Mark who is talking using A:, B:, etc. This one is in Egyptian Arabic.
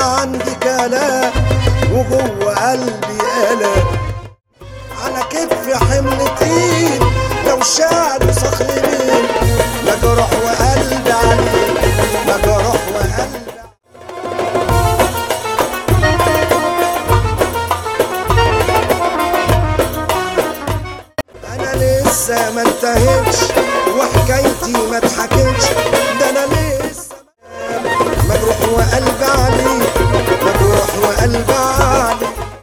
A: عندي كلام وجوه قلبي قلق على كتفي حمل تقيل لو شعر صخر مين لا جروح وقلبي عليه لا جروح وقلبي انا لسه ما انتهتش وحكايتي ما اتحكتش ده انا لسه مجروح وقلبي عليه مجروح وقلبي عليه